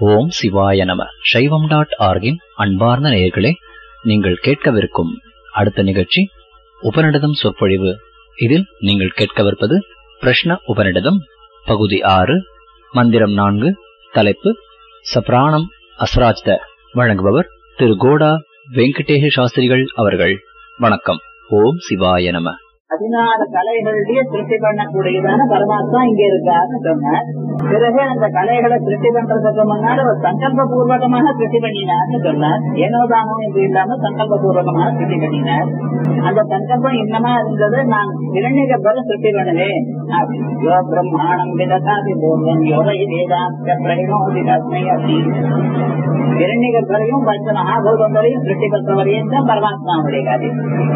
ஓம் சிவாய நம சைவம் டாட் ஆர்கின் அன்பார்ந்த நேயர்களே நீங்கள் கேட்கவிருக்கும் அடுத்த நிகழ்ச்சி உபநிடதம் சொற்பொழிவு இதில் நீங்கள் கேட்கவிருப்பது பிரஷ்ன உபநிடதம் பகுதி ஆறு மந்திரம் நான்கு தலைப்பு சப்ராணம் அஸ்ராஜ்த வழங்குபவர் திரு கோடா வெங்கடேஷ சாஸ்திரிகள் அவர்கள் வணக்கம் ஓம் சிவாய நம பதினாறு கலைகளுடைய சிருஷ்டி பண்ணக்கூடியதான பரமாத்மா இங்க இருக்காருன்னு சொன்னார் பிறகு அந்த கலைகளை சிருஷ்டி பண்றதுக்கு முன்னாடி ஒரு சங்கல்ப பூர்வகமாக சிருஷ்டி பண்ணினார்னு சொன்னார் ஏனோதானம் என்று இல்லாம சங்கல்ப பூர்வகமாக சிருஷ்டி பண்ணினார் அந்த சங்கல்பம் இன்னமா இருந்தது நான் இரண்டு கப்பல சிருஷ்டி பண்ணுவேன் யோ பிரம்மாணம் விதசாதி பூர்வம் யோகை வேதாந்த பிரயோதி தஸ்மை அப்படின்னு இரண்டு கப்பலையும் பஞ்ச மகாபூதங்களையும் சிருஷ்டி பண்றவரையும் தான் பரமாத்மாவுடைய காரியம்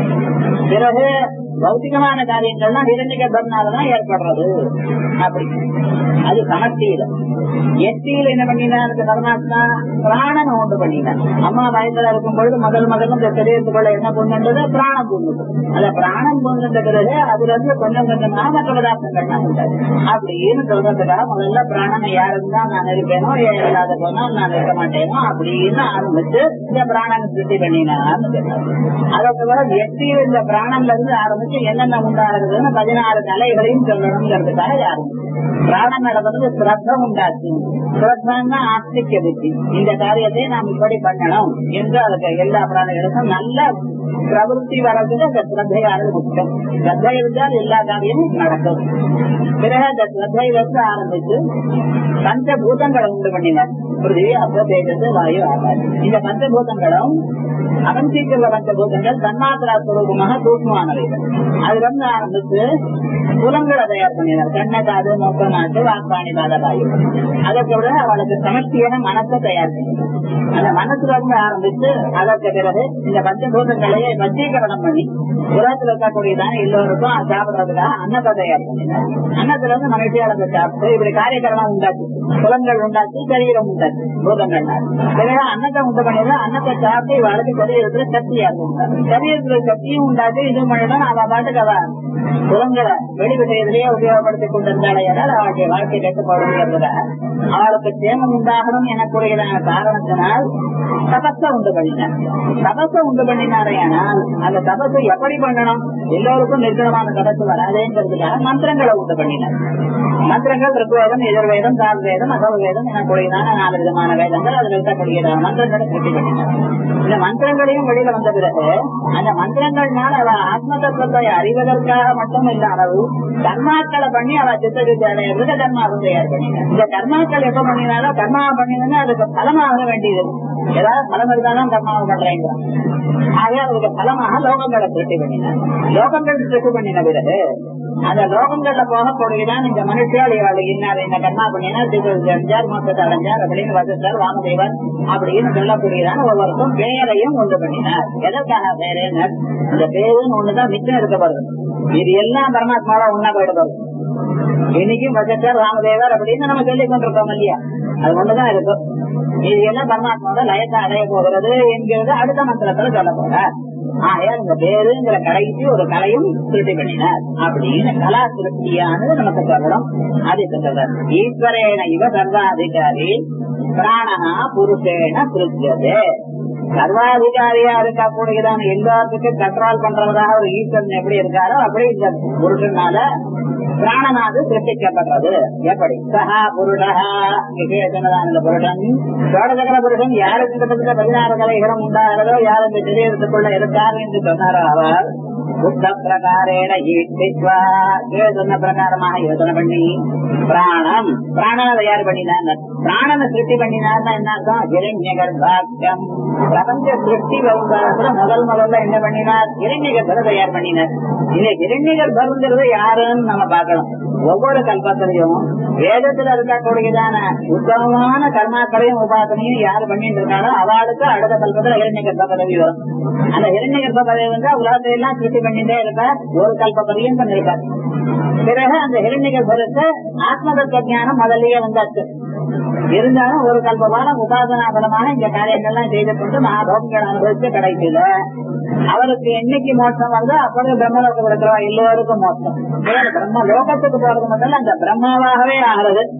பிறகு பௌத்திகமான காரியங்கள்லாம் இரண்டு கர்ப்பனாலதான் ஏற்படுறது அப்படி அது சமஷ்டியில எட்டியில என்ன பண்ணினார் பரமாத்மா பிராணன் உண்டு பண்ணினார் அம்மா வயசுல இருக்கும் பொழுது முதல் முதல்ல இந்த சரீரத்துக்குள்ள என்ன பொண்ணுன்றது பிராணம் பொண்ணுது அந்த பிராணம் பொண்ணுன்ற பிறகு அதுல இருந்து கொஞ்சம் கொஞ்சமாக மற்ற பதார்த்தங்கள்லாம் உண்டாது அப்படின்னு சொல்றதுக்காக முதல்ல பிராணனை யாருந்தா நான் இருப்பேனோ இல்லாத போனா நான் இருக்க மாட்டேனோ அப்படின்னு ஆரம்பிச்சு இந்த பிராணன் சிருஷ்டி பண்ணினார்னு சொன்னார் அதை தவிர எட்டியில் இந்த பிராணன்ல இருந்து ஆரம்பிச்சு என்னென்ன உண்டாகிறதுன்னு பதினாறு கலைகளையும் சொல்லணுங்கிறதுக்காக யாரும் பிராணம் நடந்தது சிரத்தம் உண்டாச்சு சிரத்தம்னா ஆஸ்திக்க புத்தி இந்த காரியத்தை நாம் இப்படி பண்ணணும் என்று அதுக்கு எல்லா பிராணிகளுக்கும் நல்ல பிரவருத்தி வர்றதுக்கு அந்த சிரத்தையானது முக்கியம் சிரத்தை இருந்தால் எல்லா காரியமும் நடக்கும் பிறகு அந்த சிரத்தையிலிருந்து ஆரம்பிச்சு பஞ்சபூதங்களை உண்டு பண்ணினார் பிருத்திவி அப்போ தேஜஸ் வாயு ஆகாது இந்த பஞ்சபூதங்களும் அவன்சீக்கிர பஞ்சபூதங்கள் தன்மாத்திரா சுரூபமாக தூக்கமானவைகள் அதுல இருந்து ஆரம்பிச்சு புலங்களை தயார் பண்ணினார் கண்ண காது மூக்க நாட்டு வாக்காணி பாதவாயு அதற்கு விட அவளுக்கு சமஷ்டியான மனசை தயார் பண்ணினார் அந்த மனசுல இருந்து ஆரம்பிச்சு அதற்கு பிறகு இந்த பஞ்சபூதங்களையே வஞ்சீகரணம் பண்ணி உலகத்தில் இருக்கக்கூடியதான எல்லோருக்கும் சாப்பிடுறதுக்காக அன்னத்தை தயார் பண்ணினார் அன்னத்துல இருந்து மனுஷியாளத்தை சாப்பிட்டு இப்படி காரியக்கிரமம் உண்டாச்சு புலங்கள் உண்டாச்சு சரீரம் உண்டாச்சு பூதங்கள் பிறகு அன்னத்தை உண்டு பண்ணிதான் அன்னத்தை சாப்பிட்டு இவளுக்கு சரீரத்துல சக்தியா இருக்கும் சரீரத்துல சக்தியும் உண்டாச்சு இது பண்ணணும் அவ பாட்டுக்கு அவ புலங்களை வெளி விஷயத்திலேயே உபயோகப்படுத்திக் கொண்டிருந்தாலே அவளுடைய வாழ்க்கை கட்டுப்பாடுங்கிறதுல அவளுக்கு சேமம் உண்டாகணும் எனக்குரியதான காரணத்தினால் தபஸ உண்டு பண்ணினார் தபஸ உண்டு பண்ணினாரே ஆனால் அந்த தபசு எப்படி பண்ணணும் எல்லோருக்கும் நிர்குணமான தபசு வராதேங்கிறதுக்காக மந்திரங்களை உண்டு பண்ணினார் மந்திரங்கள் ருக்வேதம் எதிர்வேதம் சார்வேதம் அகவவேதம் எனக்குரியதான நாலு விதமான வேதங்கள் அதுல இருக்கக்கூடியதான மந்திரங்களை திருப்தி பண்ணினார் இந்த மந்திரங்களையும் வெளியில வந்த பிறகு அந்த மந்திரங்கள்னால அவ ஆத்ம தத்துவத்தை அறிவதற்காக மட்டும் இல்லாமல் கர்மாக்களை பண்ணி அவ சித்தரித்து அடையிறதுக்கு கர்மாவும் தயார் பண்ணினார் இந்த கர்மாக்கள் எப்ப பண்ணினாலும் கர்மாவை பண்ணினா அதுக்கு பலமாக வேண்டியது ஏதாவது பலம் இருந்தாலும் கர்மாவை பண்றேங்க ஆகவே அதுக்கு பலமாக லோகங்களை திருட்டி பண்ணினார் லோகங்கள் திருட்டு பண்ணின பிறகு அந்த லோகங்கள்ல போகக்கூடியதான் இந்த மனுஷியால் இன்னார் இந்த கர்மா பண்ணினா அடைஞ்சார் மோசத்தை அடைஞ்சார் அப்படின்னு வசித்தார் வாமதேவர் அப்படின்னு சொல்லக்கூடியதான ஒவ்வொருக்கும் பேரையும் உண்டு பண்ணினார் எதற்காக பேரேனர் இந்த பேருன்னு ஒண்ணுதான் மிச்சம் இருக்கப்படுது இது எல்லாம் பரமாத்மாவா ஒன்னா போயிடுறது இன்னைக்கும் வசித்தார் ராமதேவர் அப்படின்னு நம்ம சொல்லிக் கொண்டிருக்கோம் இல்லையா அது ஒண்ணுதான் இருக்கும் இது எல்லாம் பரமாத்மாவோட லயத்தை அடைய போகிறது என்கிறது அடுத்த மந்திரத்துல சொல்ல போறார் ஆகையால் இந்த பேருங்கிற கடைசி ஒரு கலையும் திருட்டி பண்ணினார் அப்படின்னு கலா திருப்தியானது நமக்கு சொல்லணும் அது சொல்றார் ஈஸ்வரேன இவ சர்வாதிகாரி பிராணனா புருஷேன திருத்தியது சர்வாதிகாரியா இருக்கக்கூடியதான எல்லாத்துக்கும் கண்ட்ரோல் பண்றவராக ஒரு ஈஸ்வரன் எப்படி இருக்காரோ அப்படி இந்த புருஷனால பிராணனாது சிருஷ்டிக்கப்படுறது எப்படி சஹா புருஷா விசேஷனதான புருஷன் சோழசகர புருஷன் யாருக்கு கிட்டத்தட்ட பதினாறு கலைகளும் உண்டாகிறதோ யார் இந்த சரீரத்துக்குள்ள இருக்காரு என்று சொன்னாரோ அவர் புத்த பிரகாரேன ஈட்டித்வா சொன்ன பிரகாரமாக யோசனை பண்ணி பிராணம் பிராணனை தயார் பண்ணினாங்க பிராணனை சிருஷ்டி பண்ணினார்னா என்ன அர்த்தம் இரண்ய கர்ப்பாட்சம் பிரபஞ்ச சிருஷ்டி வருங்காலத்துல முதல் முதல்ல என்ன பண்ணினார் இரண்ய கர்ப்பரை தயார் பண்ணினார் இந்த இரண்ய கர்ப்பங்கிறது யாருன்னு நம்ம பார்க்கணும் ஒவ்வொரு கல்பத்திலையும் வேதத்துல இருக்கக்கூடியதான உத்தமமான கர்மாக்களையும் உபாசனையும் யாரு பண்ணிட்டு இருக்காளோ அவளுக்கு அடுத்த கல்பத்துல இரண்ய கர்ப்ப பதவி வரும் அந்த இரண்ய கர்ப்ப பதவி வந்து உலகத்தை எல்லாம் சிருஷ்டி பண்ணிட்டே இருக்கார் ஒரு கல்ப பதவியும் பண்ணிருக்கார் பிறகு அந்த இரண்ய கர்ப்பருக்கு ஆத்ம தத்துவ ஞானம் முதல்லயே வந்தாச்சு இருந்தாலும் ஒரு கல்பகாலம் உபாசனா பலமாக இந்த காரியங்கள்லாம் செய்து கொண்டு மகாபோகங்கள் அனுபவிச்சு கிடைக்கல அவருக்கு என்னைக்கு மோட்சம் வருதோ அப்பொழுது பிரம்மலோகம் கொடுக்கிறவா எல்லோருக்கும் மோட்சம் பிரம்ம லோகத்துக்கு போறது முதல்ல அந்த பிரம்மாவாகவே ஆகிறது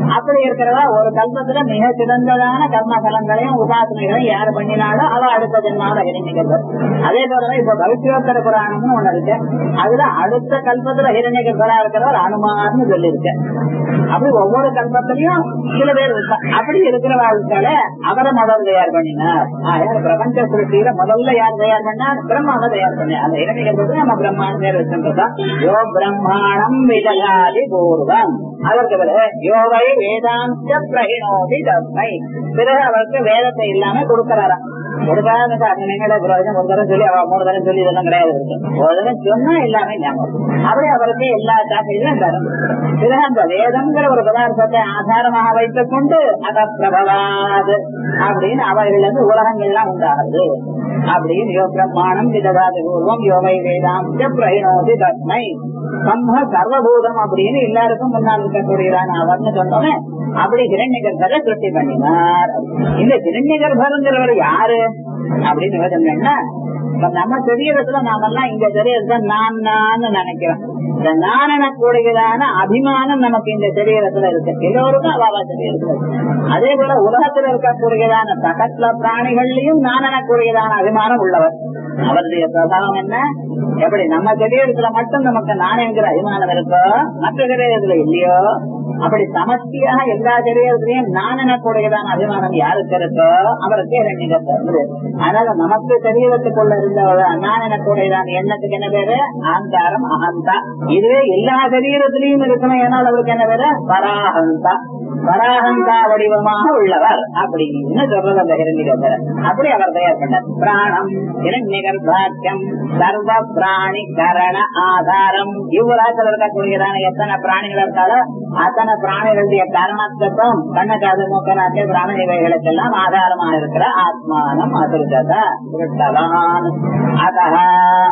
அப்படி இருக்கிறவா ஒரு கல்பத்துல மிக சிறந்ததான கர்ம பலங்களையும் உபாசனைகளையும் யார் பண்ணினாலும் அவ அடுத்த ஜென்மாவில ஹிரண்யகர்பர் அதே போலதான் இப்ப பவிஷ்யோத்தர புராணம்னு ஒண்ணு இருக்கு அதுல அடுத்த கல்பத்துல ஹிரண்யகர்பரா இருக்கிறவர் அனுமார்னு சொல்லியிருக்க அப்படி ஒவ்வொரு கல்பத்திலையும் சில பேர் இருக்கா அப்படி இருக்கிறவாழ்க்கால அவரை முதல் தயார் பண்ணினார் யார் பிரபஞ்ச சிருஷ்டியில முதல்ல யார் தயார் பண்ணார் பிரம்மாவை தயார் பண்ணார் அந்த ஹிரண்யகர்பருக்கு நம்ம பிரம்மான்னு பேர் வச்சுருக்கா யோ பிரம்மாணம் விஜயாதி பூர்வம் அதற்கு பிறகு யோகை வேதாந்த பிரகிணோதி தஸ்மை பிறகு அவருக்கு வேதத்தை இல்லாம கொடுக்கிறாராம் கொடுக்காத அண்ணனோட பிரயோஜனம் ஒரு தரம் சொல்லி அவ மூணு தரம் சொல்லி இதெல்லாம் கிடையாது இருக்கு ஒரு தரம் சொன்னா எல்லாமே ஞாபகம் அப்படி அவருக்கு எல்லா சாக்கையிலும் தரம் பிறகு அந்த வேதம்ங்கிற ஒரு பதார்த்தத்தை ஆதாரமாக வைத்துக் கொண்டு அத பிரபவாது அப்படின்னு அவர்கள் வந்து உலகங்கள்லாம் உண்டாகுது அப்படின்னு யோ பிரம்மாணம் விதவாதி பூர்வம் யோகை வேதாந்த பிரகிணோதி தஸ்மை சம்ம சர்வபூதம் அப்படின்னு எல்லாருக்கும் முன்னால் இருக்கக்கூடியதான அவர்னு சொன்னோமே அப்படி ஹிரண்யகர்பரை சிருஷ்டி பண்ணினார் இந்த ஹிரண்யகர்பருங்கிறவர் யாரு அப்படின்னு யோசனைன்னா நம்ம சரீரத்துல நாமெல்லாம் இந்த சரீரத்தை நான் நான் நினைக்கிறோம் இந்த நானன கூடியதான அபிமானம் நமக்கு இந்த சரீரத்துல இருக்கு எல்லோருக்கும் அவாவா சரீரத்துல இருக்கு அதே போல உலகத்துல இருக்கக்கூடியதான சகல பிராணிகள்லயும் நானன கூடியதான அபிமானம் உள்ளவர் அவருடைய பிரபாவம் என்ன எப்படி நம்ம சரீரத்துல மட்டும் நமக்கு நானேங்கிற அபிமானம் இருக்கோ மற்ற சரீரத்துல இல்லையோ அப்படி சமஷ்டியாக எல்லா சரீரத்திலையும் நான் எனக்கூடியதான அபிமானம் யாருக்கு இருக்கோ அவருக்கு இரண்டிகத்தை அதனால நமக்கு சரீரத்துக்குள்ள இருந்த நான் எனக்கூடியதான எண்ணத்துக்கு என்ன பேரு ஆங்காரம் அகந்தா இதுவே எல்லா சரீரத்திலையும் இருக்கணும் ஏனால் அவருக்கு என்ன பேரு பராஹந்தா பராஹந்தா வடிவமாக உள்ளவர் அப்படின்னு சொல்றது அந்த இரண்டிகர் அப்படி அவர் தயார் பண்ணார் பிராணம் இரண்யகர் பாக்கியம் சர்வ பிராணி கரண ஆதாரம் இவ்வுலகத்தில் இருக்கக்கூடியதான எத்தனை பிராணிகள் இருக்காலோ அத்தனை பிராணிகளுடைய கரணத்துக்கும் கண்ண காது மூக்க நாட்டு பிராண இவைகளுக்கெல்லாம் ஆதாரமா இருக்கிற ஆத்மானம் அதிர்கதா விட்டவான் அதா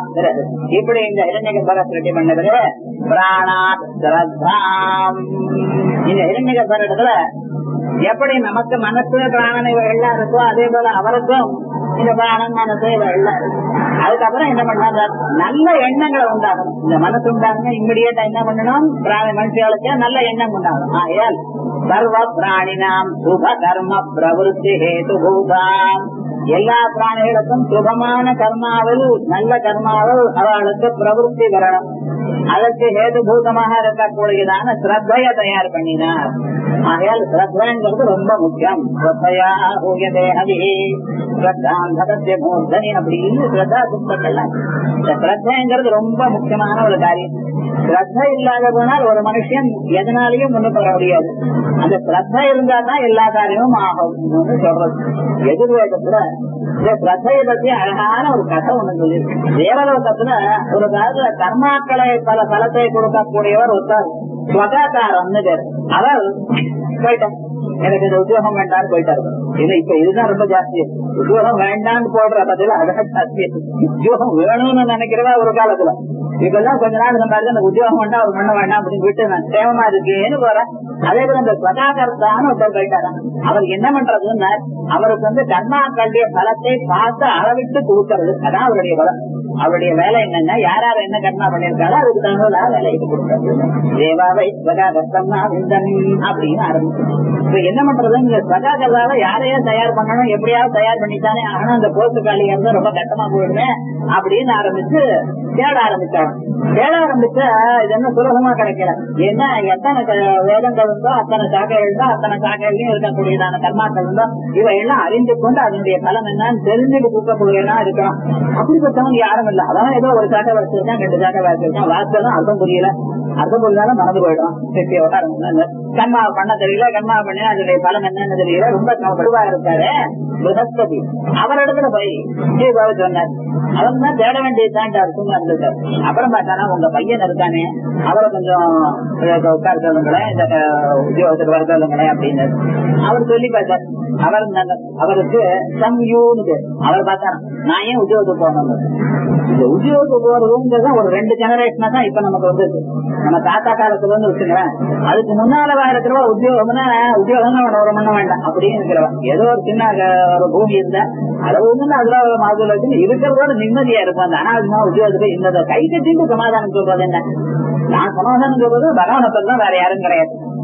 இப்படி இந்த இரண்யகர் சிருஷ்டி பண்ணது பிராணாத் சிரத்தாம் இந்த இரண்யகர் இடத்துல எப்படி நமக்கு மனசு பிராணன் இவைகள்லாம் இருக்கோ அதே போல அவருக்கும் இந்த பிராணன் மனசு இவைகள்லாம் இருக்கு அதுக்கப்புறம் என்ன பண்ணாங்க நல்ல எண்ணங்களை உண்டாகணும் இந்த மனசு உண்டாகணும் இம்மிடியேட்டா என்ன பண்ணணும் பிராண மனுஷர்களுக்கு நல்ல எண்ணம் உண்டாகணும் ஆயால் சர்வ பிராணினாம் சுப கர்ம பிரவருத்தி ஹேது பூதாம் எல்லா பிராணிகளுக்கும் சுபமான கர்மாவில் நல்ல கர்மாவில் அவர்களுக்கு பிரவருத்தி வரணும் அதற்கு ஹேதுபூதமாக இருக்கக்கூடியதான ஸ்ரத்தைய தயார் பண்ணினார் ஆகையால் ஸ்ரத்தைங்கிறது ரொம்ப முக்கியம் ஸ்ரத்தையா ஊயதே ஹவி ஸ்ரத்தாந்தகத்திய மூர்த்தனி அப்படின்னு ஸ்ரத்தா புத்தகங்கள்லாம் இந்த ஸ்ரத்தைங்கிறது ரொம்ப முக்கியமான ஒரு காரியம் ஸ்ரத்த இல்லாத போனால் ஒரு மனுஷன் எதனாலையும் முன்னுக்கு வர முடியாது அந்த ஸ்ரத்த இருந்தா தான் எல்லா காரியமும் ஆகும் சொல்றது எதிர்வேதத்துல இந்த ஸ்ரத்தையை பத்தி அழகான ஒரு கதை ஒண்ணு சொல்லியிருக்கு தேவலோகத்துல ஒரு காலத்துல கர்மாக்களை பல பலத்தை கொடுக்கக்கூடியவர் ஒருத்தர் ஸ்வகாதாரம்னு பேர் அவர் போயிட்டார் எனக்கு இந்த உத்தியோகம் வேண்டாம்னு போயிட்டாரு இல்ல இப்ப இதுதான் ரொம்ப ஜாஸ்தி உத்தியோகம் வேண்டாம்னு போடுற பதில அதான் ஜாஸ்தி உத்தியோகம் வேணும்னு நினைக்கிறதா ஒரு காலத்துல இப்பெல்லாம் கொஞ்ச நாள் சம்பாதிச்சு அந்த உத்தியோகம் வேண்டாம் அவர் பண்ண வேண்டாம் அப்படின்னு விட்டு நான் சேவமா இருக்கேன்னு போறேன் அதே போல இந்த ஸ்வகாகர்த்தான்னு ஒருத்தர் போயிட்டாரா அவர் என்ன பண்றதுன்னா அவருக்கு வந்து கர்மாக்களுடைய பலத்தை பார்த்து அளவிட்டு கொடுக்கறது அதான் அவருடைய பலம் அவருடைய வேலை என்னன்னா யார் யார் என்ன கர்மா பண்ணிருக்காரோ அதுக்கு தகுந்த வேலைக்கு கொடுக்கறது தேவாவை ஸ்வகாகர்த்தம்னா விந்தன் அப்படின்னு ஆரம்பிச்சு இப்ப என்ன பண்றது இந்த ஸ்வகாகர்த்தாவை யாரையா தயார் பண்ணணும் எப்படியாவது தயார் பண்ணித்தானே ஆனா அந்த போஸ்ட் காலியா இருந்தா ரொம்ப கட்டமா போயிடுமே அப்படின்னு ஆரம்பிச்சு தேட ஆரம்பிச்சாங்க தேட ஆரம்பிச்சா இது என்ன சுலபமா கிடைக்கல ஏன்னா எத்தனை க- வேதங்கள் இருந்தோ அத்தனை சாக்கைகள் இருந்தோ அத்தனை சாக்கைகளையும் இருக்கக்கூடியதான கர்மாக்கள் இருந்தோ இவை எல்லாம் அறிந்து கொண்டு அதனுடைய பலம் என்னன்னு தெரிஞ்சுட்டு கூட்டக்கூடியதா இருக்கணும் அப்படிப்பட்டவங்க யாரும் இல்ல அதான் ஏதோ ஒரு சாக்கை வச்சிருக்கான் ரெண்டு சாக்கை வச்சிருக்கான் வார்த்தை அர்த்தம் புரியல அர்த்தம் புரிஞ்சாலும் மறந்து போயிடும் சரி, விவகாரம் என்னன்னு. கர்மா பண்ண தெரியல கர்மா பண்ணி அதனுடைய பலம் என்னன்னு தெரியல ரொம்ப கடுவா இருக்காரு பிரகஸ்பதி அவரிடத்துல போய் ஸ்ரீபாபு சொன்னார் அவன் தான் தேட வேண்டியதுதான் சும்மா இருந்திருக்காரு அப்புறம் பார்த்தானா உங்க பையன் இருக்கானே அவரை கொஞ்சம் அஹ், உட்கார சொல்லுங்களேன் இந்த அஹ், உத்தியோகத்துக்கு வர சொல்லுங்களேன் அப்படின்னு அவர் சொல்லி பார்த்தார் அவர் நல்ல- அவருக்கு சம்யூன்னு பேர். அவர் பார்த்தார் நான் ஏன் உத்தியோகத்துக்கு போகணும் இந்த உத்தியோகத்துக்கு போறதுங்கிறது ஒரு ரெண்டு ஜெனரேஷனா தான் இப்ப நமக்கு வந்திருக்கு நம்ம தாத்தா காலத்துல இருந்து வச்சுக்கிறேன் அதுக்கு முன்னாலவா இருக்கிறவா உத்தியோகம்னா உத்தியோகம் தான் ஒரு பண்ண வேண்டாம் அப்படின்னு இருக்கிறவா ஏதோ ஒரு சின்ன அஹ், ஒரு பூமி இருந்தா அதை வந்து அதுல ஒரு மாதிரி வச்சு இருக்கிறதோட நிம்மதியா இருக்கும் அந்த அனாவசியமா உத்தியோகத்துக்கு இந்த கை கட்டிட்டு சமாதானம் சொல்றது என்ன நான் சமாதானம் சொல்றது பகவானத்தில் தான் வேற யாரும் கிடையாது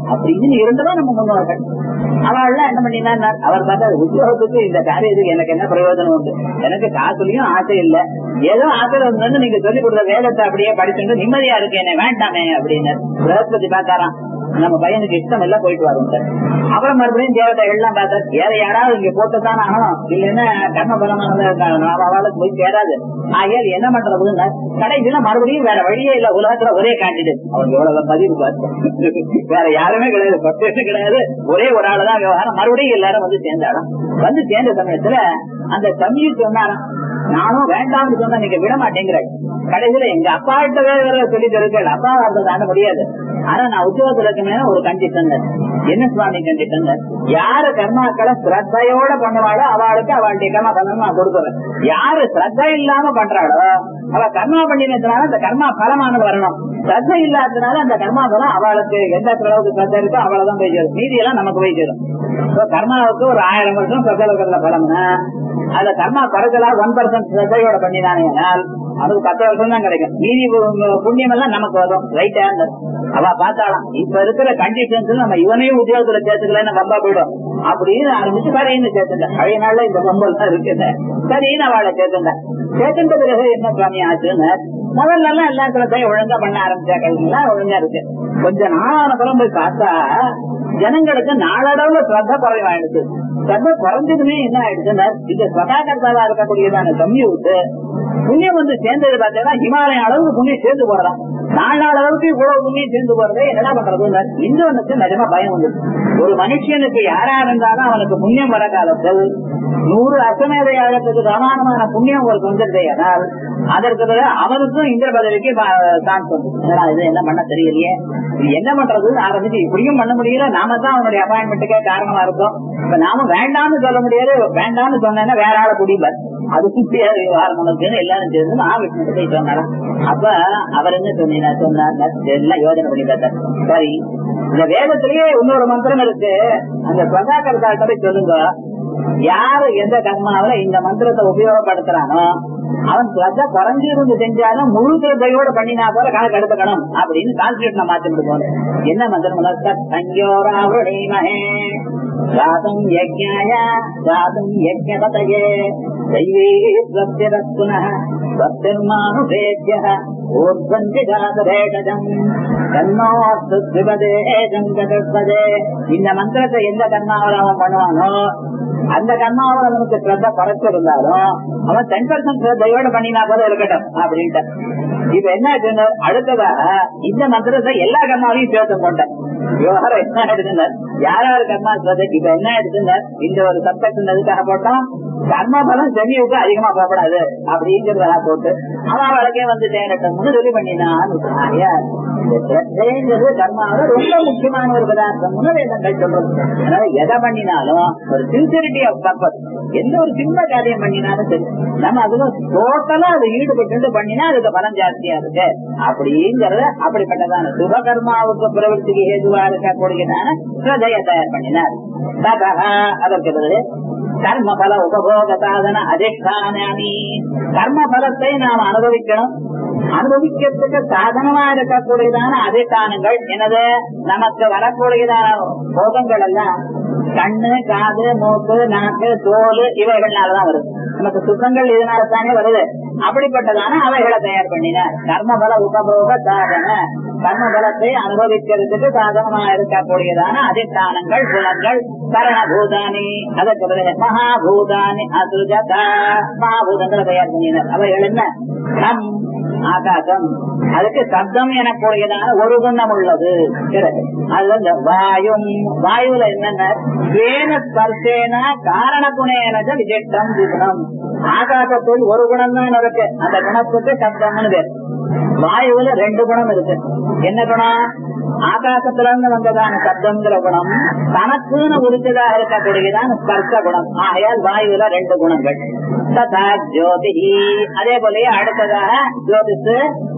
அப்படின்னு இருந்தவன் நம்ம முன்னோர்கள் அவள்லாம் என்ன பண்ணினா அவர் பார்த்தா உத்தியோகத்துக்கு இந்த காரியத்துக்கு எனக்கு என்ன பிரயோஜனம் உண்டு எனக்கு காசுலயும் ஆசை இல்ல ஏதோ ஆசை வந்து நீங்க சொல்லிக் கொடுத்த வேதத்தை அப்படியே படிச்சுட்டு நிம்மதியா இருக்கு என்ன வேண்டாமே அப்படின்னு பிரகஸ்பதி பார்த்தாராம் நம்ம பையனுக்கு இஷ்டம் எல்லாம் போயிட்டு வரும் சார் அப்புறம் மறுபடியும் தேவதை எல்லாம் பார்த்தா வேற யாராவது இங்க போட்டுதான் ஆகணும் இல்லைன்னா கர்ம பலமானது அவளுக்கு போய் சேராது ஆகையால் என்ன பண்றதுன்னா கடைசியில மறுபடியும் வேற வழியே இல்ல உலகத்துல ஒரே கேண்டிடேட் அவருக்கு எவ்வளவு பதிவு பார்த்து வேற யாருமே கிடையாது பத்து கிடையாது ஒரே ஒரு ஆளு தான் விவகாரம் மறுபடியும் எல்லாரும் வந்து சேர்ந்தாலும் வந்து சேர்ந்த சமயத்துல அந்த தம்பியும் சொன்னாராம் நானும் வேண்டாம்னு சொன்னா நீங்க விட மாட்டேங்கிறாள் கடைசியில எங்க அப்பா கிட்ட வேற சொல்லி தருக்கள் அப்பா வார்த்தை தாண்ட முடியாது ஆனா நான் உத்தியோகத்துல இருக்கேன் ஒரு கண்டிஷன் என்ன சுவாமி கண்டிஷன் யாரு கர்மாக்களை ஸ்ரத்தையோட பண்ணுவாளோ அவளுக்கு அவளுடைய கர்மா பலன் நான் கொடுக்குறேன் யாரு ஸ்ரத்த இல்லாம பண்றாளோ அவ கர்மா பண்ணினதுனால அந்த கர்மா பலமானது வரணும் ஸ்ரத்த இல்லாததுனால அந்த கர்மா பலம் அவளுக்கு எந்த அளவுக்கு ஸ்ரத்த இருக்கோ அவ்வளவுதான் போய் சேரும் மீதி எல்லாம் நமக்கு போய் சேரும் கர்மாவுக்கு ஒரு ஆயிரம் வருஷம் பிரசவத்துல பலம்னா அதுல கர்மா குறைச்சலா ஒன் பர்சன்ட் ஸ்ரத்தையோட பண்ணினானால் அதுக்கு பத்து வருஷம் தான் கிடைக்கும் மீதி புண்ணியம் எல்லாம் நமக்கு வரும் ரைட் ஹேண்ட் அவ பார்த்தாலாம் இப்ப இருக்கிற கண்டிஷன்ஸ் நம்ம இவனையும் உத்தியோகத்துல சேர்த்துக்கலன்னு வம்பா போயிடும் அப்படின்னு ஆரம்பிச்சு சரின்னு சேர்த்துட்டேன் பழைய நாள்ல இந்த பொம்பல் தான் இருக்குது சரின்னு அவளை சேர்த்துட்டேன் சேர்த்துட்ட பிறகு என்ன சுவாமி ஆச்சுன்னு முதல்ல எல்லாம் எல்லா இடத்துலத்தையும் ஒழுங்கா பண்ண ஆரம்பிச்சா கைலாம் ஒழுங்கா இருக்கு கொஞ்ச நாளான பிறகு போய் பார்த்தா ஜனங்களுக்கு நாளடவுல ஸ்ரத்த குறைவாயிடுச்சு ஸ்ரத்த குறைஞ்சதுமே என்ன ஆயிடுச்சுன்னா இந்த ஸ்வதாகர்த்தாவா இருக்கக்கூடியதான கம்மி விட்டு புண்ணியம் வந்து சேர்ந்தது பார்த்தீங்கன்னா ஹிமாலயம் அளவுக்கு புண்ணியம் சேர்ந்து போறதான் நாலு நாள் அளவுக்கு இவ்வளவு புண்ணியம் சேர்ந்து போறதே என்ன பண்றது இன்னொன்னுக்கு நிஜமா பயம் வந்து ஒரு மனுஷனுக்கு யாரா இருந்தாலும் அவனுக்கு புண்ணியம் வர காலத்தில் நூறு அசமேத யாகத்துக்கு சமானமான புண்ணியம் ஒரு சொந்தத்தையானால் அதற்கு பிறகு அவனுக்கும் இந்த பதவிக்கு சான்ஸ் வந்து இது என்ன பண்ண தெரியலையே இது என்ன பண்றதுன்னு ஆரம்பிச்சு இப்படியும் பண்ண முடியல நாம தான் அவனுடைய அப்பாயின்மெண்ட்டுக்கே காரணமா இருக்கோம் இப்ப நாம வேண்டாம்னு சொல்ல முடியாது வேண்டாம்னு சொன்னா வேற ஆளை குடிப்பார் அது முடியாது விவகாரம் நமக்குன்னு எல்லாரும் சேர்ந்து நான் விட்டு சொன்னாராம் அப்ப அவர் என்ன சொன்னீங்க சொன்னார் எல்லாம் யோஜனை பண்ணி பார்த்தார் சரி இந்த வேதத்திலேயே இன்னொரு மந்திரம் இருக்கு அந்த பிரதாகர்த்தாட்ட போய் சொல்லுங்க யாரு எந்த கர்மாவில இந்த மந்திரத்தை உபயோகப்படுத்துறானோ அவன் ஸ்ரத்த குறைஞ்சிருந்து செஞ்சாலும் முழு சிரத்தையோட பண்ணினா போல கணக்கு எடுத்துக்கணும் அப்படின்னு கான்செப்ட் நான் மாத்தி விடுவோம் என்ன மந்திரம் சத்யோராவணீமஹே ஜாதம் யஜ்ஞாய ஜாதம் யஜ்ஞபதயே दैवे स्वस्तिरस्तुनः स्वस्तिर्मानुषेभ्यः ऊर्ध्वन्ति जातरेटजम् கண்ணோத்விபதே ஜங்கதே இந்த மந்திரத்தை எந்த கர்மாவில் அவன் பண்ணுவானோ அந்த கர்மாவில் அவனுக்கு ஸ்ரத்த குறைச்சிருந்தாலும் அவன் டென் பர்சன்ட் ஸ்ரத்தையோட பண்ணினா போல இருக்கட்டும் அப்படின்ட்டு இப்ப என்ன ஆச்சுன்னு அடுத்ததாக இந்த மந்திரத்தை எல்லா கர்மாவையும் சேர்த்து போட்டேன் விவகாரம் என்ன ஆயிடுச்சுனர் யார் யாரு கர்மா ஸ்ரத்தை இப்ப என்ன ஆயிடுச்சுனர் இந்த ஒரு சப்ஜெக்ட் எதுக்காக போட்டோம் கர்ம பலம் செமியுக்கு அதிகமா போகக்கூடாது அப்படிங்கறதெல்லாம் போட்டு அவன் வழக்கே வந்து தேரட்டம்னு சொல்லி பண்ணினான் இந்த ஸ்ரத்தைங்கிறது கர்மாவில ரொம்ப முக்கியமான ஒரு பதார்த்தம்னு வேதங்கள் சொல்றது அதனால எதை பண்ணினாலும் ஒரு சின்சிரிட்டி ஆஃப் பர்பஸ் எந்த ஒரு சின்ன காரியம் பண்ணினாலும் சரி நம்ம அதுல டோட்டலா அதை ஈடுபட்டு பண்ணினா அதுக்கு பலம் ஜாஸ்தியா இருக்கு அப்படிங்கறத அப்படிப்பட்டதான சுபகர்மாவுக்கு பிரவൃத்திக்கு ஏதுவா இருக்கக்கூடியதான ஸ்ரதைய தயார் பண்ணினார் அதற்கு பிறகு கர்மபல உபபோக சாதன அதிஷ்டானி கர்ம பலத்தை நாம் அனுபவிக்கணும் அனுபவிக்கிறதுக்கு சாதனமா இருக்கக்கூடியதான அதிஷ்டானங்கள் எனது நமக்கு வரக்கூடியதான போகங்கள் எல்லாம் கண்ணு காது மூக்கு நாக்கு தோல் இவைகள்னாலதான் வருது நமக்கு சுத்தங்கள் இதனால தானே வருது அப்படிப்பட்டதான அவைகளை தயார் பண்ணினார் கர்மபல உபபோக சாதன கர்ம பலத்தை அனுபவிக்கிறதுக்கு சாதனமா இருக்கக்கூடியதான அதிஷ்டானங்கள் புலங்கள் கரணபூதானி அதற்கு பிறகு மகாபூதானி அசுஜதா மகாபூதங்களை தயார் பண்ணினார் அவைகள் என்ன கம் ஆகாசம் அதுக்கு சப்தம் எனக்கூடியதான ஒரு குணம் உள்ளது அது இந்த வாயும் வாயுல என்னென்ன வேன ஸ்பர்சேன காரண குணேனத விஜெட்டம் குணம் ஆகாசத்தில் ஒரு குணம் தான் இருக்கு அந்த குணத்துக்கு சப்தம்னு பேர் வாயுல ரெண்டு குணம் இருக்கு என்ன குணம் ஆகாசத்துல இருந்து வந்ததான சப்தங்கிற குணம் தனக்குன்னு உரிச்சதாக இருக்கக்கூடியதான ஸ்பர்ச குணம் ஆகையால் வாயுல ரெண்டு குணங்கள் ததா ஜோதி அதே போலயே அடுத்ததாக ஜோதிஷ்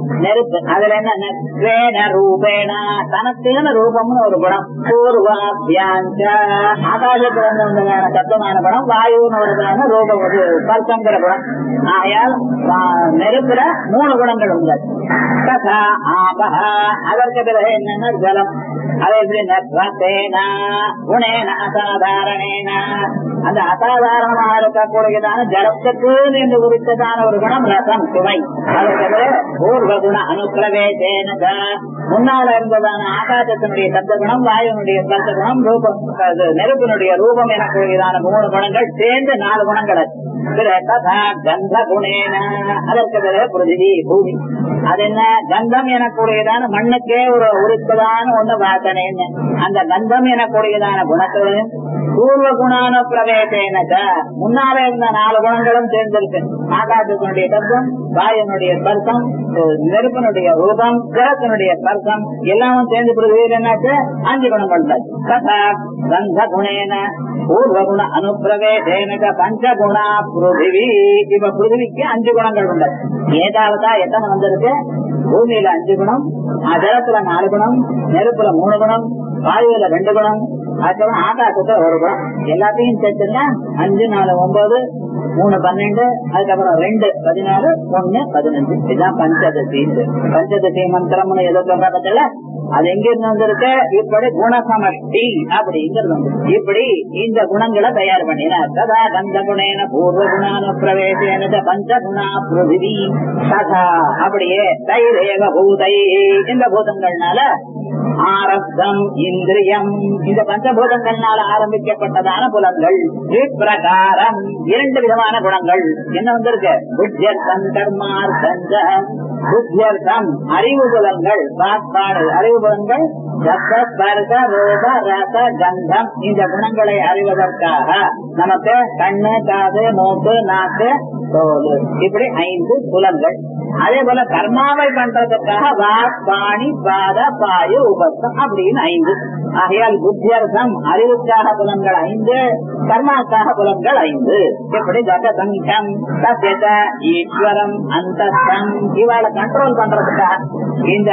நெருப்பு அதுல என்ன நெத்வேன ரூபேண தனத்தேன ரூபம்னு ஒரு குணம் பூர்வாபியாஞ்ச ஆகாசத்துல இருந்து வந்ததான தத்துவமான குணம் வாயுன்னு வருதான ரூபம் ஒரு ஸ்பர்சங்கிற குணம் ஆகையால் ஆ, நெருப்புல மூணு குணங்கள் உண்டு ததா ஆபஹ அதற்கு பிறகு என்னன்னா ஜலம் அது எப்படி நத்வத்தேனா குணேன அசாதாரணேன அந்த அசாதாரணமாக இருக்கக்கூடியதான ஜலத்துக்கு என்று குறித்ததான ஒரு குணம் ரசம் சுவை அதற்கு பிறகு பூர்வ குண அனுப்பிரவேசேன ச. முன்னால இருந்ததான ஆகாசத்தினுடைய சப்த குணம் வாயுனுடைய சப்த குணம் ரூபம் அது நெருப்பினுடைய ரூபம் எனக்கூடியதான மூணு குணங்கள் சேர்ந்து நாலு குணங்கள் அது. பிறகு ததா கந்த குணேன அதற்கு பிறகு பிருதிவி பூமி அது என்ன கந்தம் எனக்கூடியதான மண்ணுக்கே ஒரு உரித்ததான ஒண்ணு வாசனைன்னு அந்த கந்தம் எனக்கூடியதான குணத்தையும் பூர்வ குணான பிரவேசேனக முன்னால இருந்த நாலு குணங்களும் சேர்ந்திருக்கு ஆகாசத்தினுடைய சப்தம் வாயனுடைய ஸ்பர்சம் அஹ் நெருப்பினுடைய ரூபம் கிரகத்தினுடைய ஸ்பர்சம் எல்லாமும் சேர்ந்து பிறகு என்னாச்சு அஞ்சு குணங்கள் உண்டு. ததா கந்த குணேன பூர்வ குண அனுப்பிரவேசேனக பஞ்சகுணா பிருதிவி இப்ப பிருதிவிக்கு அஞ்சு குணங்கள் உண்டு ஏதாவதா எத்தனை வந்திருக்கு பூமியில அஞ்சு குணம் ஜலத்துல நாலு குணம் நெருப்புல மூணு குணம் வாயுவில ரெண்டு குணம் அதுக்கப்புறம் ஆகாசத்துல ஒரு குணம் எல்லாத்தையும் சேர்த்துன்னா அஞ்சு நாலு ஒன்பது மூணு பன்னெண்டு அதுக்கப்புறம் ரெண்டு பதினாலு ஒண்ணு பதினஞ்சு இதுதான் பஞ்சதசி பஞ்சதசி மந்திரம்னு எதோ சொல்ற பத்தில அது எங்க இருந்து வந்திருக்கு இப்படி குணசமஷ்டி அப்படிங்கிறது வந்து இப்படி இந்த குணங்களை தயார் பண்ணினார் ததா கந்த குணேன பூர்வ குணான பிரவேசேன பஞ்ச குணா பிருதிவி ததா அப்படியே தைரேவ பூதை இந்த பூதங்கள்னால ஆரப்தம் இந்திரியம் இந்த பஞ்சபூதங்கள்னால ஆரம்பிக்கப்பட்டதான புலங்கள் இப்பிரகாரம் இரண்டு விதமான குணங்கள் என்ன வந்திருக்கு புத்தியர்த்தம் கர்மார்த்தஞ்ச புத்தியர்த்தம் அறிவு புலங்கள் வாட்பாடு அறிவு புலங்கள் ரச ஸ்பர்ச ரூப ரச கந்தம் இந்த குணங்களை அறிவதற்காக நமக்கு கண்ணு காது மூக்கு நாக்கு தோல் இப்படி ஐந்து புலங்கள் அதே போல கர்மாவை பண்றதுக்காக வாக் பாணி பாத பாயு உபத்தம் அப்படின்னு ஐந்து ஆகையால் புத்தியர்த்தம் அறிவுக்காக புலன்கள் ஐந்து கர்மாக்காக புலன்கள் ஐந்து எப்படி ஜகசங்கம் தசத ஈஸ்வரம் அந்தஸ்தம் இவாளை கண்ட்ரோல் பண்றதுக்காக இந்த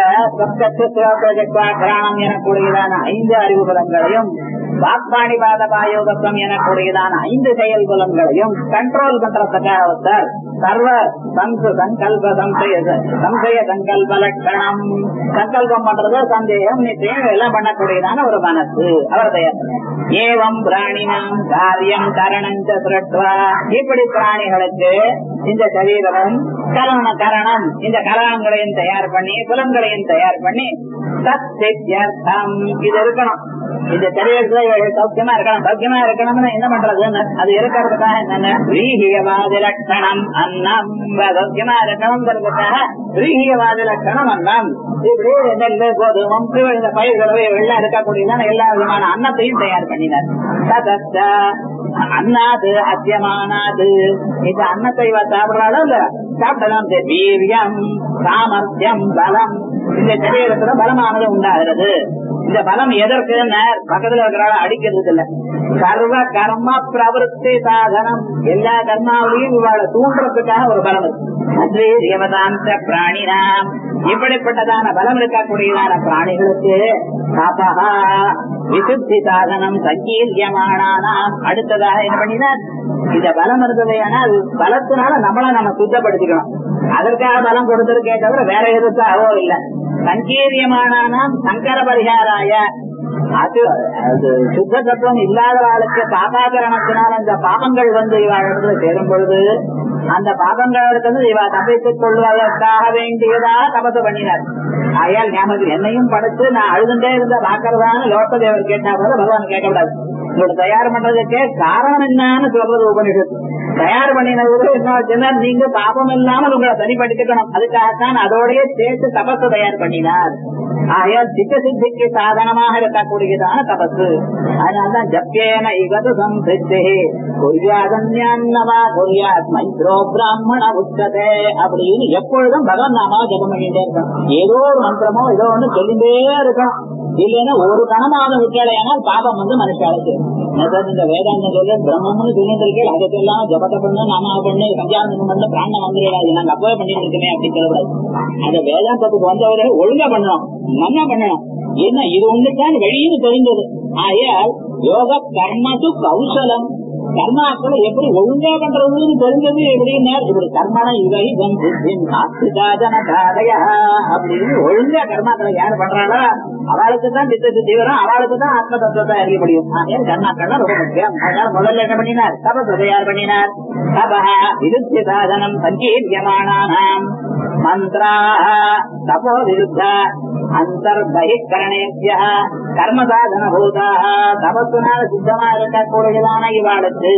கிராணம் எனக்கூடியதான ஐந்து அறிவு புலன்களையும் வாக்பாணி பாத பாயோகத்தம் எனக்கூடியதான ஐந்து செயல் புலன்களையும் கண்ட்ரோல் பண்றதுக்காக ஒருத்தர் சர்வ சம்சு சங்கல்ப சம்சய சம்சய சங்கல்ப லட்சணம் சங்கல்பம் பண்றது சந்தேகம் நிச்சயம் எல்லாம் பண்ணக்கூடியதான ஒரு மனசு அவர் தயார் பண்ணார். ஏவம் பிராணினாம் காரியம் கரணஞ்ச சுரட்வா இப்படி பிராணிகளுக்கு இந்த சரீரமும் கரண கரணம் இந்த கரணங்களையும் தயார் பண்ணி புலன்களையும் தயார் பண்ணி சத்தியர்த்தம் இது இருக்கணும் இந்த சரீரத்துல இவர்கள் சௌக்கியமா இருக்கணும் சௌக்கியமா இருக்கணும்னு என்ன பண்றதுன்னு அது இருக்கிறதுக்காக என்னென்ன ரீகியவாதி லட்சணம் அன்னம் சௌக்கியமா இருக்கணுங்கிறதுக்காக ரீகியவாதி லட்சணம் அன்னம் இப்படி நெல்லு கோதுமம் இப்படி இந்த பயிர்களை வெள்ளம் இருக்கக்கூடியதான எல்லா விதமான அன்னத்தையும் தயார் பண்ணினார் ததத்த அன்னாது அத்தியமானாது இந்த அன்னத்தை இவ சாப்பிடறாளோ இல்ல சாப்பிடலாம் வீரியம் சாமர்த்தியம் பலம் இந்த சரீரத்துல பலமானது உண்டாகிறது இந்த பலம் எதற்கு பக்கத்துல இருக்கிறாள் அடிக்கிறது இல்ல சர்வ கர்ம பிரவருத்தி சாதனம் எல்லா கர்மாவிலையும் இவாளை தூண்டுறதுக்காக ஒரு பலம் இருக்கு அத்வே தேவதாந்த பிராணினாம் இப்படிப்பட்டதான பலம் இருக்கக்கூடியதான பிராணிகளுக்கு தபஹா விசுத்தி சாதனம் சங்கீர்யமானானாம் அடுத்ததாக என்ன பண்ணினார் இந்த பலம் இருந்தது ஆனால் பலத்தினால நம்மள நம்ம சுத்தப்படுத்திக்கணும் அதற்காக பலம் கொடுத்திருக்கே தவிர வேற எதுக்காகவோ இல்லை சங்கீரியமானானாம் சங்கர பரிகாராய அது அது சுத்த தத்துவம் இல்லாத ஆளுக்கு பாபாகரணத்தினால் அந்த பாபங்கள் வந்து இவாழத்துல சேரும் பொழுது அந்த பாபங்களிடத்துல இவ தப்பித்துக் கொள்வதற்காக வேண்டியதாக தபசு பண்ணினார் ஆயால் ஞாபகம் என்னையும் படைச்சு நான் அழுதுண்டே இருந்த பாக்கிறதான்னு லோகதேவர் கேட்டா போல பகவான் கேட்கக்கூடாது உங்களோட தயார் பண்றதுக்கே காரணம் என்னன்னு சொல்றது உபனிஷத்து தயார் பண்ணினது என்ன வச்சுன்னா நீங்க பாபம் இல்லாமல் உங்களை தனிப்படுத்திக்கணும் அதுக்காகத்தான் அதோடய சேர்த்து தபசு தயார் பண்ணினார் ஆகையால் சித்த சித்திக்கு சாதனமாக இருக்கக்கூடியதான தபசு அதனால்தான் ஜப்பியேன இகது சம்பித்தே குறியாதன்யான்னவா குறியாத் மைத்ரோ பிராமண உச்சதே அப்படின்னு எப்பொழுதும் பகவான் நாமா ஜபம் பண்ணிட்டே இருக்கணும் ஏதோ ஒரு மந்திரமோ ஏதோ ஒண்ணு சொல்லிட்டே இருக்கணும் இல்லைன்னா ஒரு கணமாவது விட்டாலேனால் பாபம் வந்து மனுஷாளுக்கு இந்த வேதாந்த சொல்ல பிரம்மம்னு சொல்லிட்டு இருக்கேன் அதுக்கெல்லாம் ஜபத்தை பண்ணு நாமா பண்ணு சஞ்சாரம் பண்ணு பிராணம் வந்துடாது நாங்க அப்பவே பண்ணிட்டு இருக்கமே அப்படின்னு சொல்லக்கூடாது அந்த வேதாந்தத்துக்கு வந்தவரை ஒழுங்கா பண்ணணும் நல்லா பண்ணணும் ஏன்னா இது ஒண்ணுதான் வெளியின்னு தெரிஞ்சது ஆகையால் யோக கர்மது கௌசலம் கர்மாக்களை எப்படி ஒழுங்கா பண்றதுன்னு தெரிஞ்சது எப்படின்னா இப்படி கர்மன இவை அப்படின்னு ஒழுங்கா கர்மாக்களை யார் பண்றாளோ அவளுக்கு தான் சித்த சுத்தி வரும் அவளுக்கு தான் ஆத்ம தத்துவத்தை அறிய முடியும் ஆகையால் கர்மாக்கள் ரொம்ப முக்கியம் அதனால முதல்ல என்ன பண்ணினார் தபத்தை யார் பண்ணினார் தபா விருத்தி சாதனம் சங்கீர்யமானானாம் மந்திரா தபோ விருத்த அந்தர்பகிகரணேபிய கர்ம சாதன பூதா தபத்துனால சித்தமா இருக்கக்கூடியதான இவாளுக்கு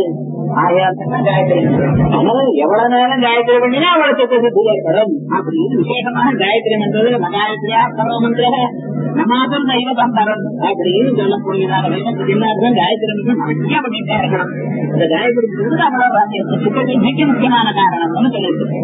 எவ்வளவு நேரம் காயத்ரி பண்ணினா அவளுக்கு சித்தி ஏற்படும் அப்படின்னு விசேஷமாக காயத்ரி மன்றது மகாயத்ரியா சர்வ மந்திர நமாதம் தெய்வ பந்தரம் அப்படின்னு சொல்லக்கூடியதான வேதத்துக்கு என்ன அர்த்தம் காயத்ரி மந்திரம் நிறைய பண்ணிட்டே இருக்கணும் இந்த காயத்ரி அவ்வளவு முக்கியமான காரணம்னு சொல்லிட்டு